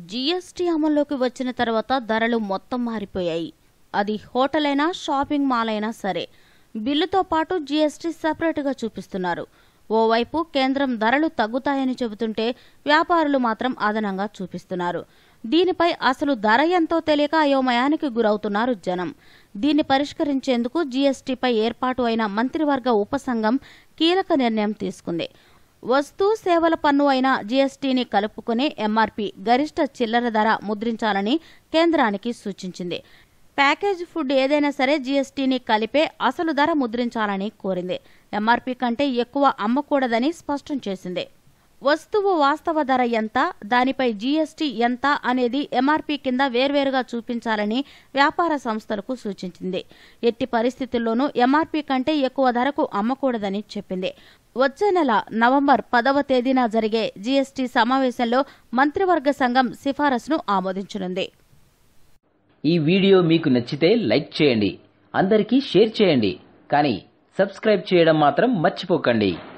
GST అమల్లోకి వచ్చిన తర్వాత ధరలు మొత్తం మారిపోయాయి అది హోటల్ అయినా షాపింగ్ మాల్ అయినా సరే బిల్లుతో పాటు జీఎస్టీ సెపరేట్గా చూపిస్తున్నారు ఓవైపు కేంద్రం ధరలు తగ్గుతాయని చెబుతుంటే వ్యాపారులు మాత్రం అదనంగా చూపిస్తున్నారు దీనిపై అసలు ధర ఎంతో తెలియక అయోమయానికి గురవుతున్నారు జనం దీన్ని పరిష్కరించేందుకు జీఎస్టీపై ఏర్పాటు అయిన మంత్రివర్గ ఉపసంఘం కీలక నిర్ణయం తీసుకుంది వస్తు సేవల పన్ను అయిన జీఎస్టీని కలుపుకుని ఎంఆర్పీ గరిష్ట చిల్లర ధర ముద్రించాలని కేంద్రానికి సూచించింది ప్యాకేజ్ ఫుడ్ ఏదైనా సరే జీఎస్టీని కలిపే అసలు ధర ముద్రించాలని కోరింది ఎంఆర్పీ కంటే ఎక్కువ అమ్మకూడదని స్పష్టం చేసింది వస్తువు వాస్తవ ధర ఎంత దానిపై జీఎస్టీ ఎంత అనేది ఎంఆర్పీ కింద వేర్వేరుగా చూపించాలని వ్యాపార సంస్థలకు సూచించింది ఎట్టి పరిస్థితుల్లోనూ ఎంఆర్పీ కంటే ఎక్కువ ధరకు అమ్మకూడదని చెప్పింది వచ్చే నెల నవంబర్ పదవ తేదీన జరిగే జీఎస్టీ సమావేశంలో మంత్రివర్గ సంఘం సిఫారసును ఆమోదించనుంది ఈ వీడియో మీకు నచ్చితే లైక్ చేయండి అందరికీ షేర్ చేయండి కానీ సబ్స్క్రైబ్ చేయడం మాత్రం మర్చిపోకండి